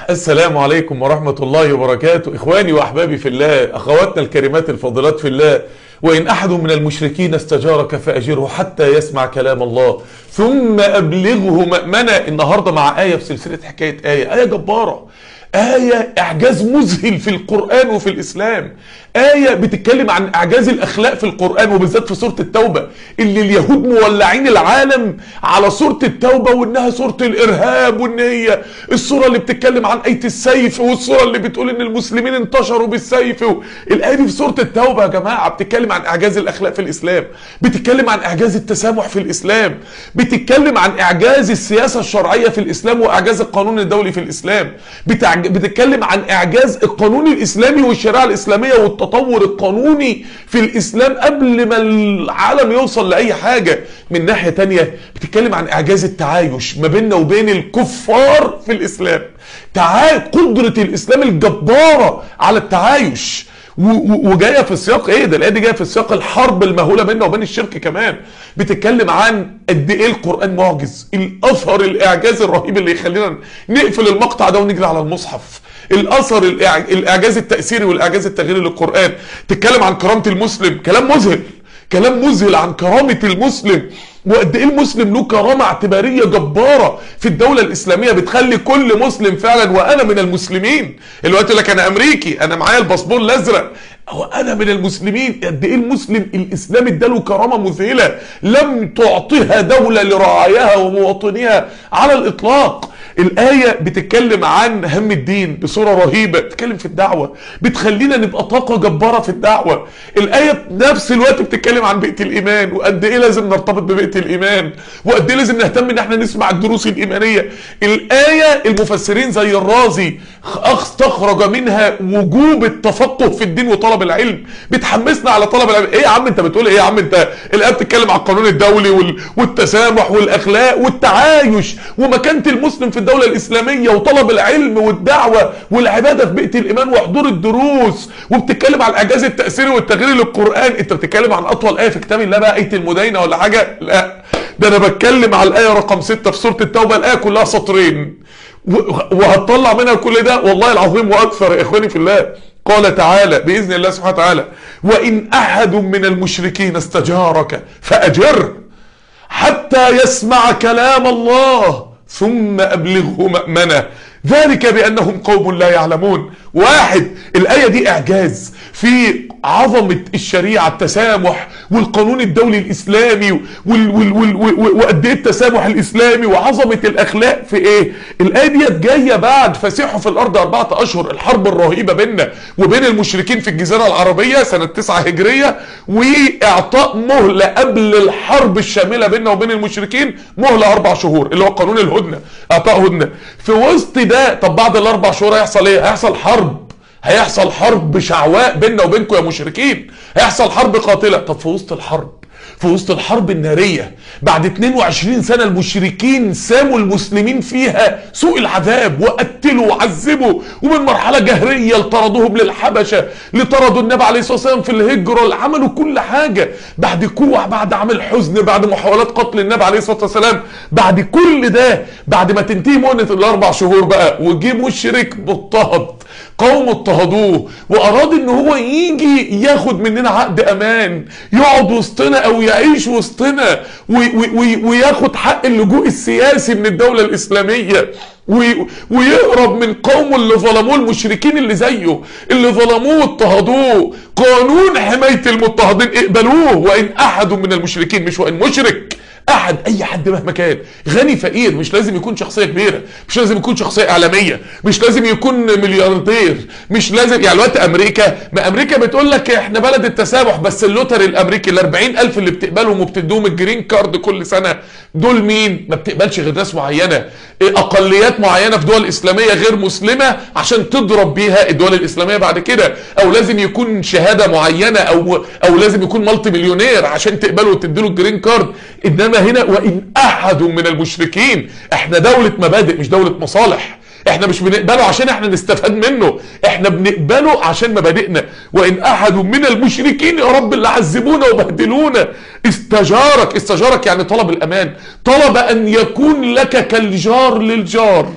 السلام عليكم ورحمة الله وبركاته إخواني وأحبابي في الله أخواتنا الكريمات الفاضلات في الله وإن أحد من المشركين استجارك فأجره حتى يسمع كلام الله ثم أبلغه مأمنة النهاردة مع آية في سلسلة حكاية آية آية جبارة آية إعجاز مذهل في القرآن وفي الإسلام آية بتتكلم عن إعجاز الأخلاق في القرآن وبالذات في سورة التوبة اللي اليهود مولعين العالم على سورة التوبة وإنها سورة الإرهاب وإن هي السورة اللي بتتكلم عن آية السيف والسورة اللي بتقول إن المسلمين انتشروا بالسيف و... الآية دي في سورة التوبة يا جماعة بتتكلم عن إعجاز الأخلاق في الإسلام بتتكلم عن إعجاز التسامح في الإسلام بتتكلم عن إعجاز السياسة الشرعية في الإسلام وإعجاز القانون الدولي في الإسلام بتعج... بتتكلم عن إعجاز القانون الإسلامي والشريعة الإسلامية والتطور القانوني في الإسلام قبل ما العالم يوصل لأي حاجة من ناحية تانية بتتكلم عن إعجاز التعايش ما بيننا وبين الكفار في الإسلام تعايش قدرة الإسلام الجبارة على التعايش وجايه في سياق ايه ده الايه دي جايه في سياق الحرب المهوله بيننا وبين الشرك كمان بتتكلم عن قد ايه القران معجز الاثر الاعجاز الرهيب اللي يخلينا نقفل المقطع ده ونجري على المصحف الاثر الاعجاز التاثيري والاعجاز التغييري للقران تتكلم عن كرامه المسلم كلام مذهل كلام مذهل عن كرامه المسلم وقد ايه المسلم له كرامه اعتباريه جباره في الدوله الاسلاميه بتخلي كل مسلم فعلا وانا من المسلمين اللي يقول لك انا امريكي انا معايا الباسبور الازرق هو انا من المسلمين قد ايه المسلم الاسلام اداله كرامه مذهله لم تعطيها دوله لرعاياها ومواطنيها على الاطلاق الآية بتتكلم عن هم الدين بصورة رهيبة بتتكلم في الدعوة بتخلينا نبقى طاقة جبارة في الدعوة الآية نفس الوقت بتتكلم عن بيئة الإيمان وقد إيه لازم نرتبط ببيئة الإيمان وقد إيه لازم نهتم إن إحنا نسمع الدروس الإيمانية الآية المفسرين زي الرازي استخرج منها وجوب التفقه في الدين وطلب العلم بتحمسنا على طلب العلم إيه يا عم أنت بتقول إيه يا عم أنت الآية بتتكلم عن القانون الدولي وال... والتسامح والأخلاق والتعايش ومكانة المسلم في الدولة الإسلامية وطلب العلم والدعوة والعبادة في بيئة الإيمان وحضور الدروس وبتتكلم عن الإعجاز التأثيري والتغيير للقرآن أنت بتتكلم عن أطول آية في كتاب الله بقى آية المدينة ولا حاجة لا ده أنا بتكلم على الآية رقم 6 في سورة التوبة الآية كلها سطرين وهتطلع منها كل ده والله العظيم وأكثر يا إخواني في الله قال تعالى بإذن الله سبحانه وتعالى وإن أحد من المشركين استجارك فأجره حتى يسمع كلام الله ثم أبلغه مأمنة ذلك بأنهم قوم لا يعلمون واحد الآية دي إعجاز في عظمة الشريعة التسامح والقانون الدولي الإسلامي وقد إيه التسامح الإسلامي وعظمة الأخلاق في إيه الآية دي جاية بعد فسيحوا في الأرض أربعة أشهر الحرب الرهيبة بيننا وبين المشركين في الجزيرة العربية سنة 9 هجرية وإعطاء مهلة قبل الحرب الشاملة بيننا وبين المشركين مهلة أربع شهور اللي هو قانون الهدنة إعطاء هدنة في وسط ده طب بعد الأربع شهور هيحصل إيه؟ هيحصل حرب هيحصل حرب شعواء بيننا وبينكم يا مشركين هيحصل حرب قاتلة طب في وسط الحرب في وسط الحرب النارية بعد 22 سنة المشركين ساموا المسلمين فيها سوء العذاب وقتلوا وعذبوا ومن مرحلة جهرية لطردوهم للحبشة لطردوا النبي عليه الصلاة والسلام في الهجرة عملوا كل حاجة بعد كوع بعد عمل حزن بعد محاولات قتل النبي عليه الصلاة والسلام بعد كل ده بعد ما تنتهي مهنة الأربع شهور بقى وجي مشرك مضطهد قوم اضطهدوه واراد ان هو يجي ياخد مننا عقد امان يقعد وسطنا او يعيش وسطنا وياخد حق اللجوء السياسي من الدولة الاسلامية ويهرب من قومه اللي ظلموه المشركين اللي زيه اللي ظلموه واضطهدوه قانون حماية المضطهدين اقبلوه وان احد من المشركين مش وان مشرك احد اي حد مهما كان غني فقير مش لازم يكون شخصيه كبيره مش لازم يكون شخصيه اعلاميه مش لازم يكون ملياردير مش لازم يعني الوقت امريكا ما امريكا بتقول لك احنا بلد التسامح بس اللوتر الامريكي ال 40000 اللي بتقبلهم وبتدوهم الجرين كارد كل سنه دول مين ما بتقبلش غير ناس معينه اقليات معينه في دول اسلاميه غير مسلمه عشان تضرب بيها الدول الاسلاميه بعد كده او لازم يكون شهاده معينه او او لازم يكون مالتي مليونير عشان تقبله وتديله الجرين كارد انما هنا وان احد من المشركين احنا دوله مبادئ مش دوله مصالح احنا مش بنقبله عشان احنا نستفاد منه احنا بنقبله عشان مبادئنا وان احد من المشركين يا رب اللي عذبونا وبهدلونا استجارك استجارك يعني طلب الامان طلب ان يكون لك كالجار للجار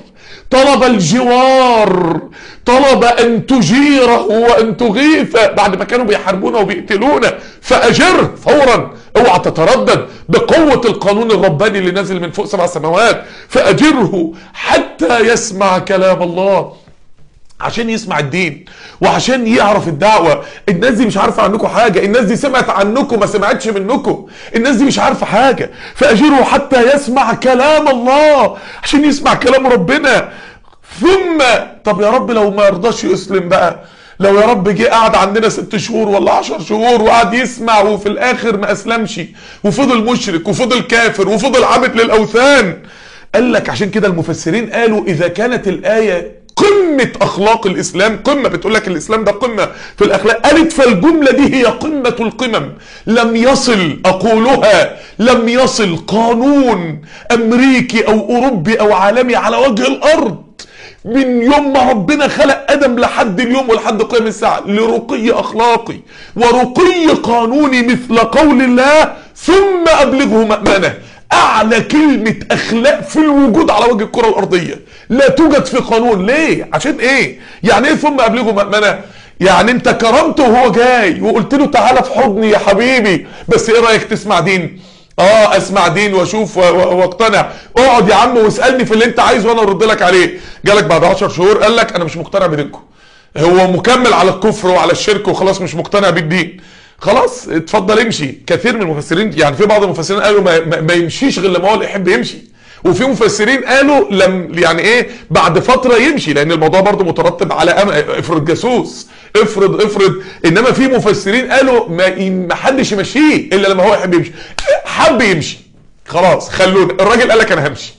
طلب الجوار طلب ان تجيره وان تغيثه بعد ما كانوا بيحاربونا وبيقتلونا فاجره فورا اوعى تتردد بقوة القانون الرباني اللي نازل من فوق سبع سماوات فاجره حتى يسمع كلام الله عشان يسمع الدين وعشان يعرف الدعوة الناس دي مش عارفة عنكم حاجة الناس دي سمعت عنكم ما سمعتش منكم الناس دي مش عارفة حاجة فأجره حتى يسمع كلام الله عشان يسمع كلام ربنا ثم طب يا رب لو ما يرضاش يسلم بقى لو يا رب جه قعد عندنا ست شهور ولا عشر شهور وقعد يسمع وفي الاخر ما اسلمش وفضل مشرك وفضل كافر وفضل عابد للاوثان قال لك عشان كده المفسرين قالوا اذا كانت الايه قمة اخلاق الاسلام قمة بتقول لك الاسلام ده قمة في الاخلاق قالت فالجملة دي هي قمة القمم لم يصل اقولها لم يصل قانون امريكي او اوروبي او عالمي على وجه الارض من يوم ما ربنا خلق ادم لحد اليوم ولحد قيام الساعه لرقي اخلاقي ورقي قانوني مثل قول الله ثم ابلغه مامنه اعلى كلمه اخلاق في الوجود على وجه الكره الارضيه لا توجد في قانون ليه عشان ايه يعني ايه ثم ابلغه مامنه يعني انت كرمته وهو جاي وقلت له تعالى في حضني يا حبيبي بس ايه رايك تسمع دين اه اسمع دين واشوف واقتنع اقعد يا عم واسالني في اللي انت عايزه وانا ارد لك عليه جالك بعد 10 شهور قال لك انا مش مقتنع بدينكم هو مكمل على الكفر وعلى الشرك وخلاص مش مقتنع بالدين خلاص اتفضل امشي كثير من المفسرين يعني في بعض المفسرين قالوا ما, ما, ما يمشيش غير لما هو اللي يحب يمشي وفي مفسرين قالوا لم يعني ايه بعد فتره يمشي لان الموضوع برضه مترتب على أم... افرض جاسوس افرض افرض انما في مفسرين قالوا ما, ما حدش يمشيه الا لما هو يحب يمشي حب يمشي خلاص خلونا الراجل قال لك انا همشي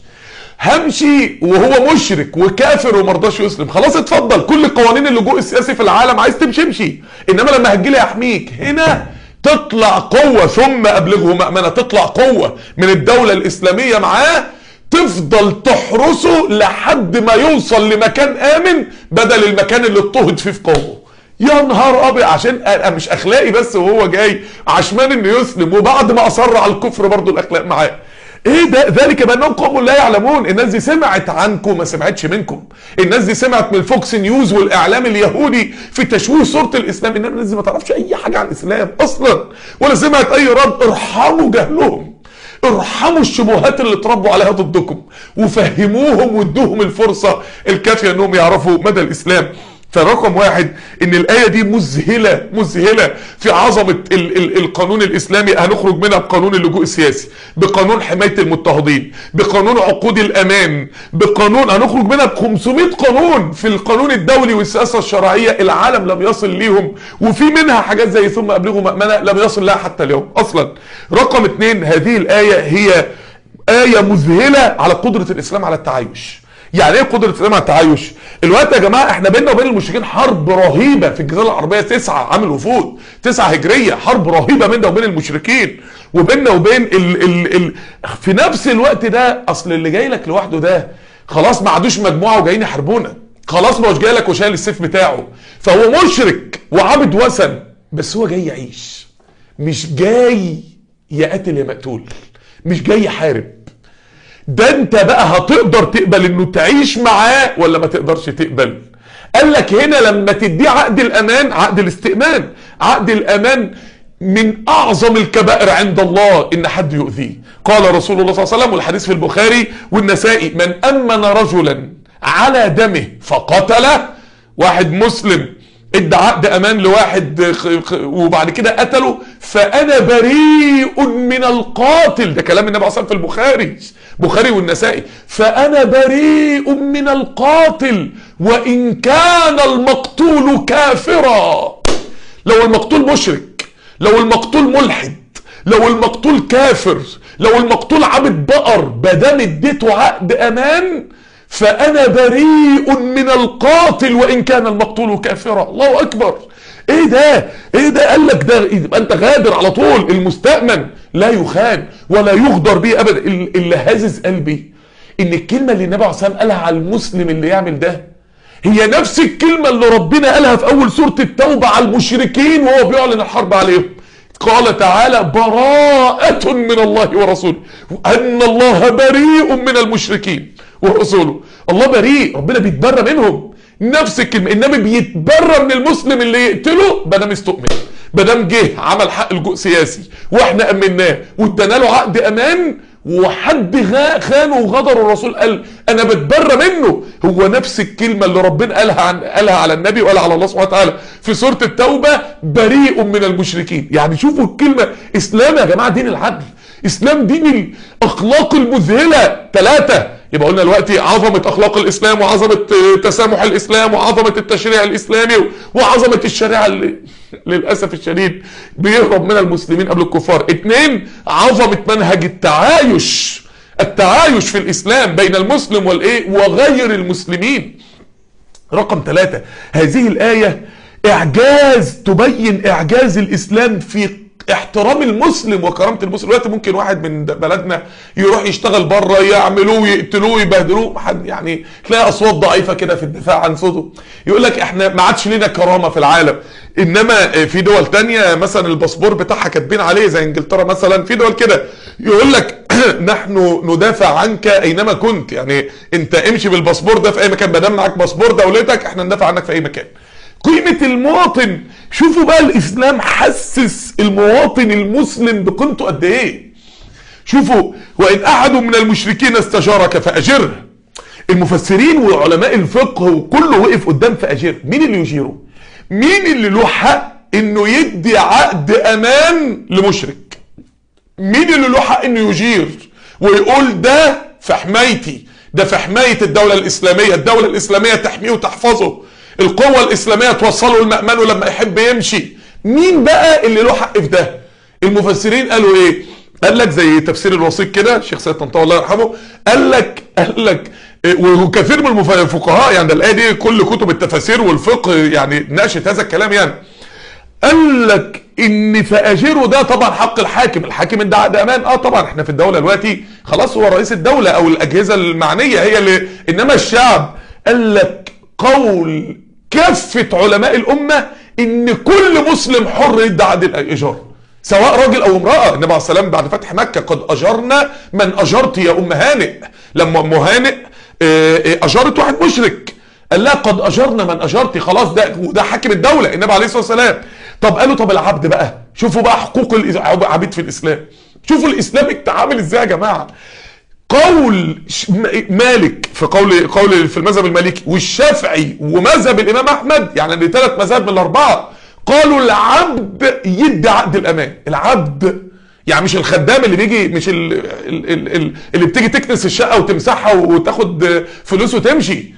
همشي وهو مشرك وكافر ومرضاش يسلم خلاص اتفضل كل قوانين اللجوء السياسي في العالم عايز تمشي امشي انما لما هتجيلي احميك هنا تطلع قوة ثم ابلغه مأمنة تطلع قوة من الدولة الاسلامية معاه تفضل تحرسه لحد ما يوصل لمكان امن بدل المكان اللي اضطهد فيه في قومه يا نهار ابيض عشان مش اخلاقي بس وهو جاي عشمان انه يسلم وبعد ما اصر على الكفر برضه الاخلاق معاه ايه ده ذلك بانهم قوم لا يعلمون الناس دي سمعت عنكم ما سمعتش منكم الناس دي سمعت من الفوكس نيوز والاعلام اليهودي في تشويه صوره الاسلام انما الناس دي ما تعرفش اي حاجه عن الاسلام اصلا ولا سمعت اي رد ارحموا جهلهم ارحموا الشبهات اللي اتربوا عليها ضدكم وفهموهم وادوهم الفرصه الكافيه انهم يعرفوا مدى الاسلام فرقم واحد ان الايه دي مذهله مذهله في عظمه ال ال القانون الاسلامي هنخرج منها بقانون اللجوء السياسي بقانون حمايه المضطهدين بقانون عقود الامان بقانون هنخرج منها ب 500 قانون في القانون الدولي والسياسه الشرعيه العالم لم يصل ليهم وفي منها حاجات زي ثم ابلغوا مامنه لم يصل لها حتى اليوم اصلا رقم اثنين هذه الايه هي ايه مذهله على قدره الاسلام على التعايش يعني ايه قدره الاسلام على التعايش؟ الوقت يا جماعه احنا بيننا وبين المشركين حرب رهيبه في الجزيره العربيه تسعه عام الوفود تسعه هجريه حرب رهيبه بيننا وبين المشركين وبيننا وبين ال ال ال في نفس الوقت ده اصل اللي جاي لك لوحده ده خلاص ما عادوش مجموعه وجايين يحاربونا خلاص ما هوش جاي لك وشايل السيف بتاعه فهو مشرك وعابد وثن بس هو جاي يعيش مش جاي يا قاتل يا مقتول مش جاي يحارب ده انت بقى هتقدر تقبل انه تعيش معاه ولا ما تقدرش تقبل قال لك هنا لما تديه عقد الامان عقد الاستئمان عقد الامان من اعظم الكبائر عند الله ان حد يؤذيه قال رسول الله صلى الله عليه وسلم والحديث في البخاري والنسائي من امن رجلا على دمه فقتله واحد مسلم ادى عقد امان لواحد وبعد كده قتله فانا بريء من القاتل ده كلام النبي صلى الله عليه وسلم في البخاري بخاري والنسائي فانا بريء من القاتل وان كان المقتول كافرا لو المقتول مشرك لو المقتول ملحد لو المقتول كافر لو المقتول عبد بقر بدام اديته عقد امان فانا بريء من القاتل وان كان المقتول كافرا الله اكبر ايه ده ايه ده قال لك ده يبقى انت غادر على طول المستأمن لا يخان ولا يغدر به ابدا اللي هازز قلبي ان الكلمه اللي النبي عليه الصلاه والسلام قالها على المسلم اللي يعمل ده هي نفس الكلمه اللي ربنا قالها في اول سوره التوبه على المشركين وهو بيعلن الحرب عليهم قال تعالى براءة من الله ورسوله أن الله بريء من المشركين ورسوله الله بريء ربنا بيتبرى منهم نفس الكلمه النبي بيتبرى من المسلم اللي يقتله بدل استؤمن بدل جه عمل حق لجوء سياسي واحنا امناه وادانا له عقد امان وحد غا- خانه وغدر الرسول قال انا بتبرى منه هو نفس الكلمه اللي ربنا قالها عن قالها على النبي وقالها على الله سبحانه وتعالى في سوره التوبه بريء من المشركين يعني شوفوا الكلمه اسلام يا جماعه دين العدل اسلام دين الاخلاق المذهله ثلاثه يبقى قلنا دلوقتي عظمه اخلاق الاسلام وعظمه آه، تسامح الاسلام وعظمه التشريع الاسلامي وعظمه الشريعه اللي للاسف الشديد بيهرب منها المسلمين قبل الكفار اتنين عظمه منهج التعايش التعايش في الاسلام بين المسلم والايه وغير المسلمين رقم ثلاثة هذه الآية إعجاز تبين إعجاز الإسلام في احترام المسلم وكرامة المسلم دلوقتي ممكن واحد من بلدنا يروح يشتغل بره يعملوه يقتلوه يبهدلوه حد يعني تلاقي أصوات ضعيفة كده في الدفاع عن صوته يقول لك احنا ما عادش لنا كرامة في العالم انما في دول تانية مثلا الباسبور بتاعها كاتبين عليه زي انجلترا مثلا في دول كده يقول لك نحن ندافع عنك اينما كنت يعني انت امشي بالباسبور ده في اي مكان ما دام معاك باسبور دولتك احنا ندافع عنك في اي مكان قيمة المواطن شوفوا بقى الاسلام حسس المواطن المسلم بقيمته قد ايه شوفوا وان احد من المشركين استجارك فاجره المفسرين وعلماء الفقه وكله وقف قدام فاجره مين اللي يجيره مين اللي له حق انه يدي عقد امان لمشرك مين اللي له حق انه يجير ويقول ده في حمايتي ده في حماية الدولة الإسلامية الدولة الإسلامية تحميه وتحفظه القوة الإسلامية توصله المأمن لما يحب يمشي مين بقى اللي له حق في ده المفسرين قالوا ايه قال لك زي تفسير الوسيط كده الشيخ سيد طنطاوي الله يرحمه قال لك قال لك إيه، وكثير من المف- الفقهاء يعني ده الايه دي كل كتب التفاسير والفقه يعني ناقشت هذا الكلام يعني قال لك ان فاجره ده طبعا حق الحاكم الحاكم ده عقد امان اه طبعا احنا في الدوله دلوقتي خلاص هو رئيس الدوله او الاجهزه المعنيه هي اللي انما الشعب قال لك قول كافه علماء الامه ان كل مسلم حر يدي عقد الايجار سواء راجل او امراه النبي عليه السلام بعد فتح مكه قد اجرنا من اجرت يا ام هانئ لما ام هانئ آه، آه، اجرت واحد مشرك قال لها قد اجرنا من اجرتي خلاص ده وده حاكم الدوله النبي عليه الصلاه والسلام طب قالوا طب العبد بقى شوفوا بقى حقوق العبيد في الاسلام شوفوا الاسلام اتعامل ازاي يا جماعه قول ش- م- مالك في قول قول في المذهب المالكي والشافعي ومذهب الامام احمد يعني اللي ثلاث مذاهب من الاربعه قالوا العبد يدي عقد الامان العبد يعني مش الخدام اللي بيجي مش ال ال ال ال اللي بتيجي تكنس الشقه وتمسحها وتاخد فلوس وتمشي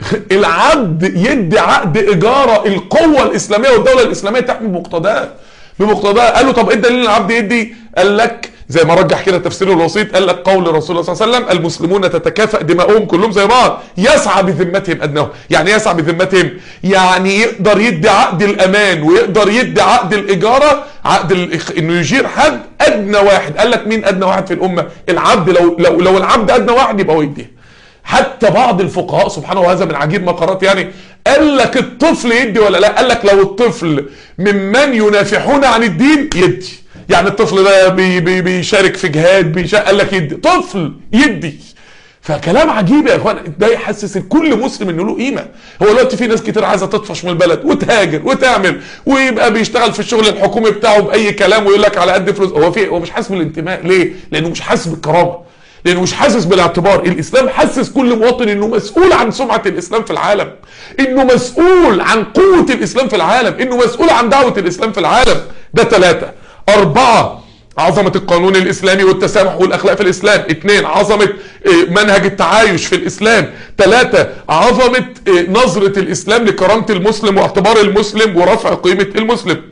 العبد يدي عقد اجاره القوه الاسلاميه والدوله الاسلاميه تحمي بمقتضاه بمقتضاه قالوا طب ايه الدليل ان العبد يدي قال لك زي ما رجح كده تفسير الوسيط قال لك قول الرسول صلى الله عليه وسلم المسلمون تتكافأ دماؤهم كلهم زي بعض يسعى بذمتهم ادناهم يعني ايه يسعى بذمتهم يعني يقدر يدي عقد الامان ويقدر يدي عقد الاجاره عقد ال- انه يجير حد ادنى واحد قال لك مين ادنى واحد في الامه العبد لو لو لو العبد ادنى واحد يبقى هو يديها حتى بعض الفقهاء سبحانه وهذا من عجيب ما قرات يعني قال لك الطفل يدي ولا لا قال لك لو الطفل ممن ينافحون عن الدين يدي يعني الطفل ده بي بي بيشارك في جهاد بيشا... قال لك يدي طفل يدي فكلام عجيب يا اخوان ده يحسس كل مسلم انه له قيمه هو دلوقتي في ناس كتير عايزه تطفش من البلد وتهاجر وتعمل ويبقى بيشتغل في الشغل الحكومي بتاعه باي كلام ويقول لك على قد فلوس هو في هو مش حاسس بالانتماء ليه؟ لانه مش حاسس بالكرامه لانه مش حاسس بالاعتبار الاسلام حسس كل مواطن انه مسؤول عن سمعه الاسلام في العالم انه مسؤول عن قوه الاسلام في العالم انه مسؤول عن دعوه الاسلام في العالم ده ثلاثه اربعه عظمة القانون الإسلامي والتسامح والأخلاق في الإسلام اثنين عظمة آه، منهج التعايش في الإسلام ثلاثة عظمة آه، نظرة الإسلام لكرامة المسلم واعتبار المسلم ورفع قيمة المسلم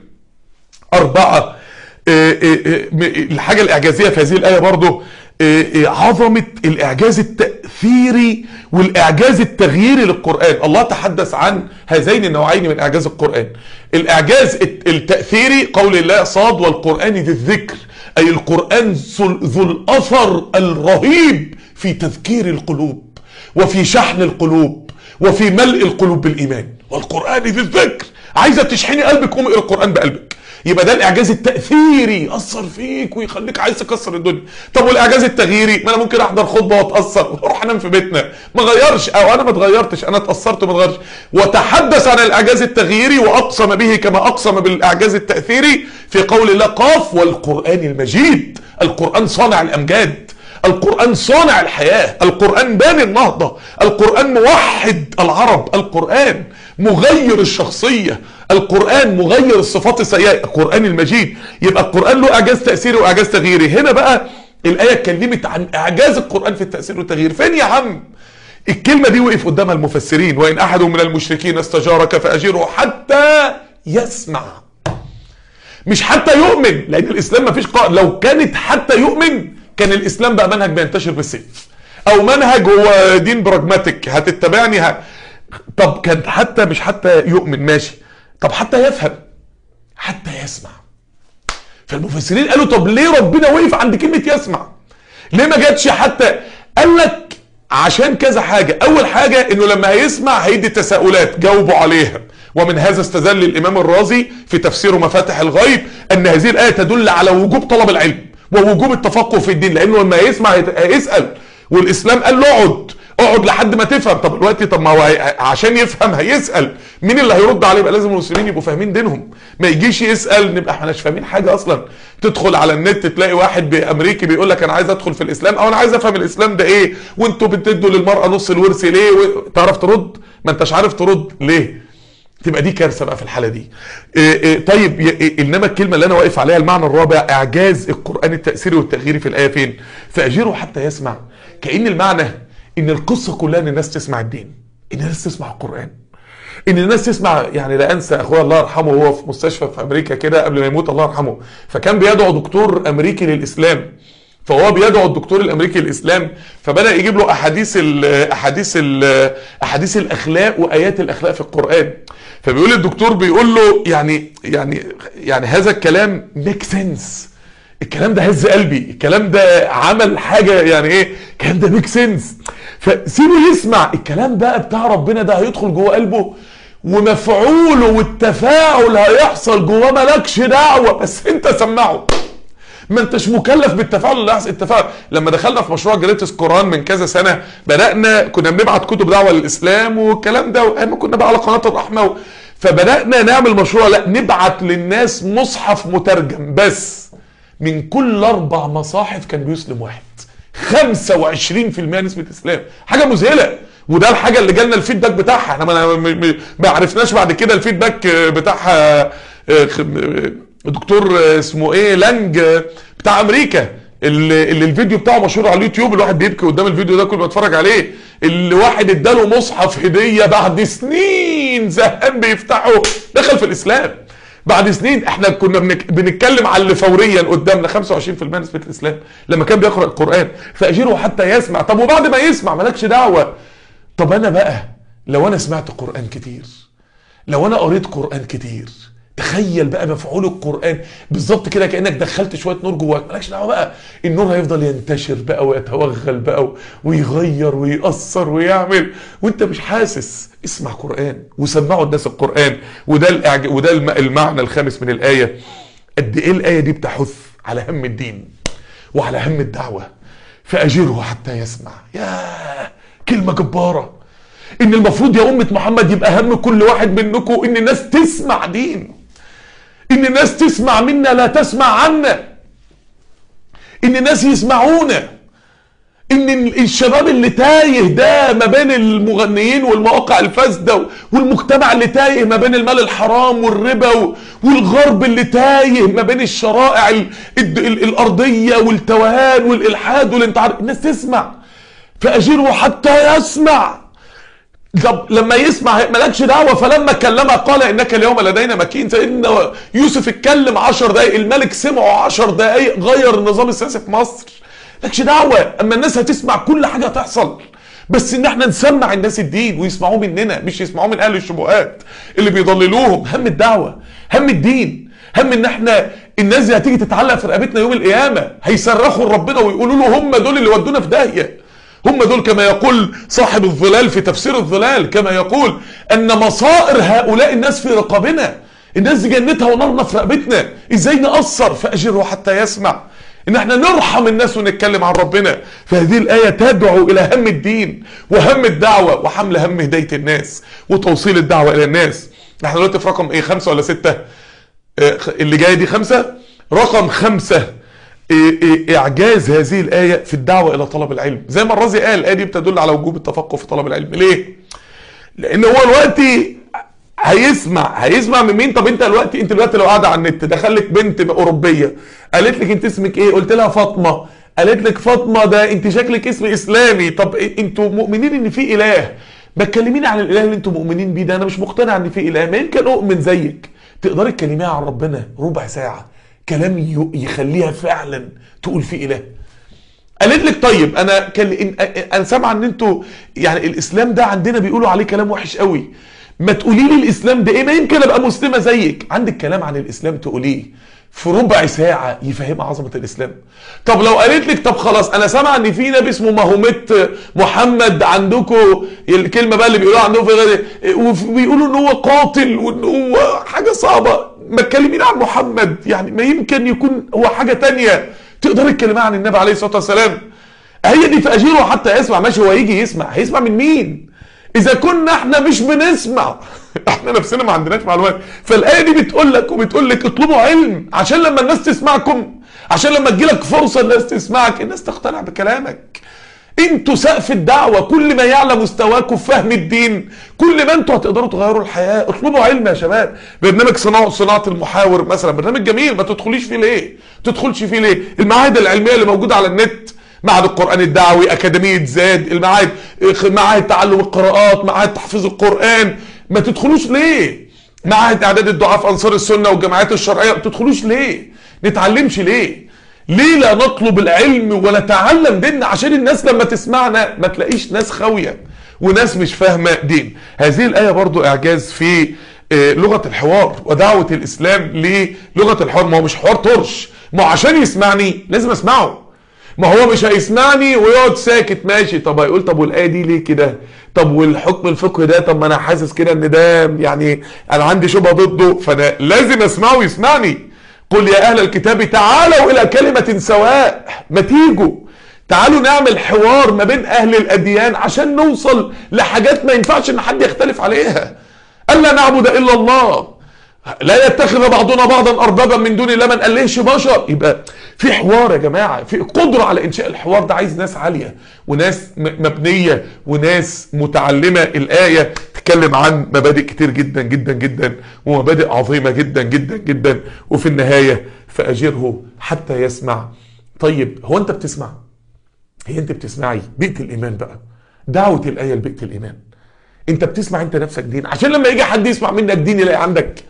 أربعة آه، آه، آه، م- الحاجة الإعجازية في هذه الآية برضو آه، آه، عظمة الإعجاز التأثيري والإعجاز التغييري للقرآن الله تحدث عن هذين النوعين من إعجاز القرآن الإعجاز الت- التأثيري قول الله صاد والقرآن ذي الذكر أي القرآن ذو ذو الأثر الرهيب في تذكير القلوب وفي شحن القلوب وفي ملء القلوب بالإيمان والقرآن ذي الذكر عايزة تشحني قلبك قوم اقرأ القرآن بقلبك يبقى ده الاعجاز التاثيري ياثر فيك ويخليك عايز تكسر الدنيا طب والاعجاز التغييري ما انا ممكن احضر خطبه واتاثر واروح انام في بيتنا ما غيرش او انا ما اتغيرتش انا اتاثرت وما اتغيرش وتحدث عن الاعجاز التغييري واقسم به كما اقسم بالاعجاز التاثيري في قول الله قاف والقران المجيد القران صانع الامجاد القرآن صانع الحياة القرآن باني النهضة القرآن موحد العرب القرآن مغير الشخصية القرآن مغير الصفات السيئة القرآن المجيد يبقى القرآن له إعجاز تأثيري وإعجاز تغييري هنا بقى الآية اتكلمت عن إعجاز القرآن في التأثير والتغيير فين يا عم الكلمة دي وقف قدامها المفسرين وإن أحد من المشركين استجارك فأجره حتى يسمع مش حتى يؤمن لأن الإسلام ما فيش قائد لو كانت حتى يؤمن كان الإسلام بقى منهج بينتشر بالسيف أو منهج هو دين براجماتيك هتتبعني ه... طب كان حتى مش حتى يؤمن ماشي طب حتى يفهم حتى يسمع فالمفسرين قالوا طب ليه ربنا وقف عند كلمة يسمع ليه ما جاتش حتى قال لك عشان كذا حاجة اول حاجة انه لما هيسمع هيدي تساؤلات جاوبوا عليها ومن هذا استدل الامام الرازي في تفسيره مفاتح الغيب ان هذه الايه تدل على وجوب طلب العلم ووجوب التفقه في الدين لانه لما يسمع هيسال والاسلام قال له اقعد اقعد لحد ما تفهم طب دلوقتي طب ما هو هي- عشان يفهم هيسال مين اللي هيرد عليه يبقى لازم المسلمين يبقوا فاهمين دينهم ما يجيش يسال نبقى احنا مش فاهمين حاجه اصلا تدخل على النت تلاقي واحد بامريكي بيقول لك انا عايز ادخل في الاسلام او انا عايز افهم الاسلام ده ايه وانتوا بتدوا للمراه نص الورث ليه و... تعرف ترد ما انتش عارف ترد ليه تبقى دي كارثه بقى في الحاله دي إيه إيه طيب ي- إيه انما الكلمه اللي انا واقف عليها المعنى الرابع اعجاز القران التاثيري والتغييري في الايه فين فاجره حتى يسمع كان المعنى ان القصه كلها ان الناس تسمع الدين ان الناس تسمع القران ان الناس تسمع يعني لا انسى اخويا الله يرحمه وهو في مستشفى في امريكا كده قبل ما يموت الله يرحمه فكان بيدعو دكتور امريكي للاسلام فهو بيدعو الدكتور الامريكي للاسلام فبدا يجيب له احاديث ال احاديث ال احاديث الاخلاق وايات الاخلاق في القران فبيقول الدكتور بيقول له يعني يعني يعني هذا الكلام ميك سنس الكلام ده هز قلبي الكلام ده عمل حاجه يعني ايه الكلام ده ميك سنس فسيبه يسمع الكلام بقى بتاع ربنا ده هيدخل جوه قلبه ومفعوله والتفاعل هيحصل جواه مالكش دعوه بس انت سمعه ما انتش مكلف بالتفاعل اللي هيحصل التفاعل لما دخلنا في مشروع جريتس قران من كذا سنه بدانا كنا بنبعت كتب دعوه للاسلام والكلام ده وايام كنا بقى على قناه الرحمه و... فبدانا نعمل مشروع لا نبعت للناس مصحف مترجم بس من كل اربع مصاحف كان بيسلم واحد 25% نسبه اسلام حاجه مذهله وده الحاجه اللي جالنا الفيدباك بتاعها احنا ما, ما, ما عرفناش بعد كده الفيدباك بتاعها آه، خ- دكتور اسمه ايه لانج بتاع امريكا اللي, اللي الفيديو بتاعه مشهور على اليوتيوب الواحد بيبكي قدام الفيديو ده كل ما اتفرج عليه اللي واحد اداله مصحف هديه بعد سنين زهقان بيفتحه دخل في الاسلام بعد سنين احنا كنا بنك- بنتكلم على اللي فوريا قدامنا 25% نسبه الاسلام لما كان بيقرا القران فاجره حتى يسمع طب وبعد ما يسمع مالكش دعوه طب انا بقى لو انا سمعت قران كتير لو انا قريت قران كتير تخيل بقى مفعول القران بالظبط كده كانك دخلت شويه نور جواك مالكش دعوه بقى النور هيفضل ينتشر بقى ويتوغل بقى و- ويغير ويأثر ويعمل وانت مش حاسس اسمع قران وسمعوا الناس القران وده الإعج... وده الم... المعنى الخامس من الايه قد ايه الايه دي بتحث على هم الدين وعلى هم الدعوه فاجره حتى يسمع ياه كلمه جباره ان المفروض يا امه محمد يبقى هم كل واحد منكم ان الناس تسمع دين ان الناس تسمع منا لا تسمع عنا ان الناس يسمعونا ان ال- الشباب اللي تايه ده ما بين المغنيين والمواقع الفاسده والمجتمع اللي تايه ما بين المال الحرام والربا و- والغرب اللي تايه ما بين الشرائع ال ال ال الارضيه والتوهان والالحاد والانتحار الناس تسمع فاجره حتى يسمع طب لما يسمع مالكش دعوه فلما كلمها قال انك اليوم لدينا مكين سيدنا يوسف اتكلم 10 دقائق الملك سمعه 10 دقائق غير النظام السياسي في مصر مالكش دعوه اما الناس هتسمع كل حاجه هتحصل بس ان احنا نسمع الناس الدين ويسمعوه مننا مش يسمعوه من اهل الشبهات اللي بيضللوهم هم الدعوه هم الدين هم ان احنا الناس دي هتيجي تتعلق في رقبتنا يوم القيامه هيصرخوا لربنا ويقولوا له هم دول اللي ودونا في داهيه هم دول كما يقول صاحب الظلال في تفسير الظلال كما يقول ان مصائر هؤلاء الناس في رقابنا الناس دي جنتها ونارنا في رقبتنا ازاي نأثر فأجره حتى يسمع ان احنا نرحم الناس ونتكلم عن ربنا فهذه الآية تدعو الى هم الدين وهم الدعوة وحمل هم هداية الناس وتوصيل الدعوة الى الناس احنا دلوقتي في رقم ايه خمسة ولا ستة اه اللي جاية دي خمسة رقم خمسة اعجاز هذه الآية في الدعوة الى طلب العلم زي ما الرازي قال الآية دي بتدل على وجوب التفقه في طلب العلم ليه لان هو دلوقتي هيسمع هيسمع من مين طب انت دلوقتي انت دلوقتي لو قاعده على النت دخل لك بنت اوروبيه قالت لك انت اسمك ايه قلت لها فاطمه قالت لك فاطمه ده انت شكلك اسم اسلامي طب انتوا مؤمنين ان في اله ما تكلميني عن الاله اللي انتوا مؤمنين بيه ده انا مش مقتنع ان في اله ما يمكن اؤمن زيك تقدري تكلميها عن ربنا ربع ساعه كلام يخليها فعلا تقول في اله قالت لك طيب انا كان انا سامعه ان انتوا يعني الاسلام ده عندنا بيقولوا عليه كلام وحش قوي ما تقولي لي الاسلام ده ايه ما يمكن ابقى مسلمه زيك عندك كلام عن الاسلام تقوليه في ربع ساعة يفهمها عظمة الإسلام طب لو قالت لك طب خلاص أنا سامع إن في نبي اسمه مهومت محمد عندكم الكلمة بقى اللي بيقولوها عندهم في غير وبيقولوا إن هو قاتل وإن هو حاجة صعبة ما تكلمين عن محمد يعني ما يمكن يكون هو حاجة تانية تقدري تكلمي عن النبي عليه الصلاة والسلام هي دي في أجيره حتى يسمع ماشي هو يجي يسمع هيسمع من مين اذا كنا احنا مش بنسمع احنا نفسنا ما عندناش معلومات فالايه دي بتقول لك وبتقول لك اطلبوا علم عشان لما الناس تسمعكم عشان لما تجيلك فرصه الناس تسمعك الناس تقتنع بكلامك انتوا سقف الدعوه كل ما يعلى مستواكم في فهم الدين كل ما انتوا هتقدروا تغيروا الحياه اطلبوا علم يا شباب برنامج صناعه صناعه المحاور مثلا برنامج جميل ما تدخليش فيه ليه تدخلش فيه ليه المعاهد العلميه اللي موجوده على النت معهد القرآن الدعوي أكاديمية زاد المعاهد معاهد تعلم القراءات معاهد تحفيظ القرآن ما تدخلوش ليه معاهد إعداد الدعاء في أنصار السنة والجماعات الشرعية ما تدخلوش ليه نتعلمش ليه ليه لا نطلب العلم ونتعلم ديننا عشان الناس لما تسمعنا ما تلاقيش ناس خاوية وناس مش فاهمة دين هذه الآية برضو إعجاز في لغة الحوار ودعوة الإسلام للغة الحوار ما هو مش حوار طرش ما هو عشان يسمعني لازم أسمعه ما هو مش هيسمعني ويقعد ساكت ماشي طب هيقول طب والايه دي ليه كده طب والحكم الفقهي ده طب ما انا حاسس كده ان ده يعني انا عندي شبهه ضده فانا لازم اسمعه ويسمعني قل يا اهل الكتاب تعالوا الى كلمه سواء ما تيجوا تعالوا نعمل حوار ما بين اهل الاديان عشان نوصل لحاجات ما ينفعش ان حد يختلف عليها الا نعبد الا الله لا يتخذ بعضنا بعضا اربابا من دون الله ما نقلهش بشر يبقى في حوار يا جماعه في قدره على انشاء الحوار ده عايز ناس عاليه وناس مبنيه وناس متعلمه الايه تتكلم عن مبادئ كتير جدا جدا جدا ومبادئ عظيمه جدا جدا جدا وفي النهايه فاجره حتى يسمع طيب هو انت بتسمع هي انت بتسمعي بيئه الايمان بقى دعوه الايه لبيئه الايمان انت بتسمع انت نفسك دين عشان لما يجي حد يسمع منك دين يلاقي عندك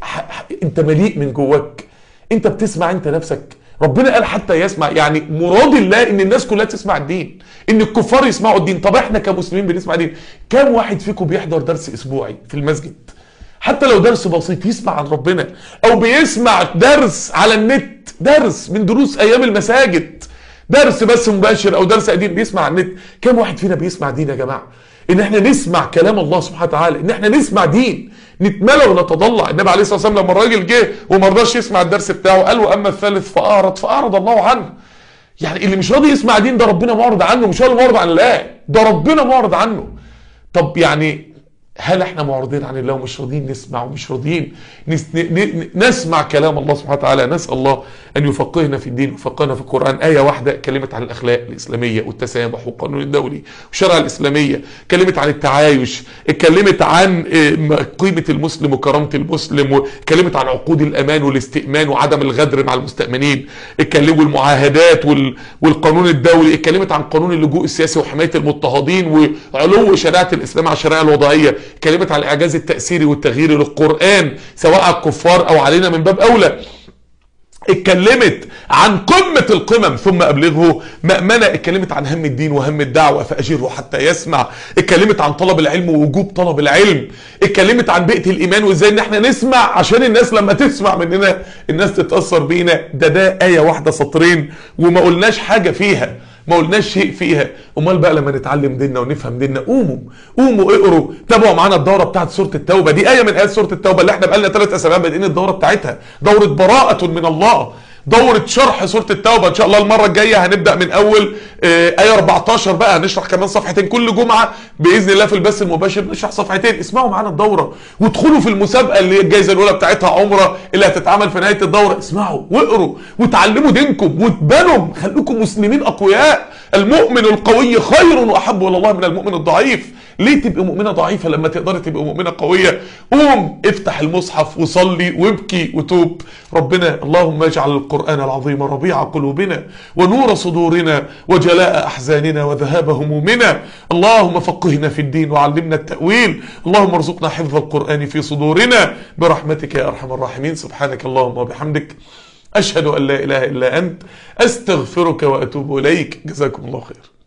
انت مليء من جواك انت بتسمع انت نفسك ربنا قال حتى يسمع يعني مراد الله ان الناس كلها تسمع الدين ان الكفار يسمعوا الدين طب احنا كمسلمين بنسمع دين كام واحد فيكم بيحضر درس اسبوعي في المسجد حتى لو درس بسيط يسمع عن ربنا او بيسمع درس على النت درس من دروس ايام المساجد درس بس مباشر او درس قديم بيسمع على النت كام واحد فينا بيسمع دين يا جماعه ان احنا نسمع كلام الله سبحانه وتعالى ان احنا نسمع دين نتملى ونتضلع النبي عليه الصلاه والسلام لما الراجل جه وما رضاش يسمع الدرس بتاعه قال له اما الثالث فاعرض فاعرض الله عنه يعني اللي مش راضي يسمع دين ده ربنا معرض عنه مش هو اللي معرض عن الله ده ربنا معرض عنه طب يعني هل احنا معرضين عن الله ومش راضيين نسمع ومش راضيين نس... ن... نسمع كلام الله سبحانه وتعالى نسال الله ان يفقهنا في الدين ويفقهنا في القران ايه واحده كلمت عن الاخلاق الاسلاميه والتسامح والقانون الدولي والشرع الاسلاميه كلمت عن التعايش اتكلمت عن قيمه المسلم وكرامه المسلم وكلمت عن عقود الامان والاستئمان وعدم الغدر مع المستامنين اتكلموا المعاهدات وال... والقانون الدولي اتكلمت عن قانون اللجوء السياسي وحمايه المضطهدين وعلو شريعه الاسلام على الشريعه الوضعيه اتكلمت عن الاعجاز التاثيري والتغييري للقران سواء على الكفار او علينا من باب اولى اتكلمت عن قمة القمم ثم أبلغه مأمنة اتكلمت عن هم الدين وهم الدعوة فأجره حتى يسمع اتكلمت عن طلب العلم ووجوب طلب العلم اتكلمت عن بيئة الإيمان وإزاي إن احنا نسمع عشان الناس لما تسمع مننا الناس تتأثر بينا ده ده آية واحدة سطرين وما قلناش حاجة فيها ما قلناش شيء فيها امال بقى لما نتعلم ديننا ونفهم ديننا قوموا قوموا اقروا تابعوا معانا الدوره بتاعت سوره التوبه دي ايه من ايات سوره التوبه اللي احنا بقالنا ثلاث اسابيع بادئين الدوره بتاعتها دوره براءه من الله دورة شرح سورة التوبة ان شاء الله المرة الجاية هنبدأ من اول آه آية 14 بقى هنشرح كمان صفحتين كل جمعة بإذن الله في البث المباشر نشرح صفحتين اسمعوا معانا الدورة وادخلوا في المسابقة اللي هي الجايزة الأولى بتاعتها عمرة اللي هتتعمل في نهاية الدورة اسمعوا واقروا وتعلموا دينكم وتبنوا خليكم مسلمين أقوياء المؤمن القوي خير وأحب إلى الله من المؤمن الضعيف ليه تبقى مؤمنة ضعيفة لما تقدري تبقى مؤمنة قوية قوم افتح المصحف وصلي وابكي وتوب ربنا اللهم اجعل القرآن العظيم ربيع قلوبنا ونور صدورنا وجلاء أحزاننا وذهاب همومنا اللهم فقهنا في الدين وعلمنا التأويل اللهم ارزقنا حفظ القرآن في صدورنا برحمتك يا أرحم الراحمين سبحانك اللهم وبحمدك أشهد أن لا إله إلا أنت أستغفرك وأتوب إليك جزاكم الله خير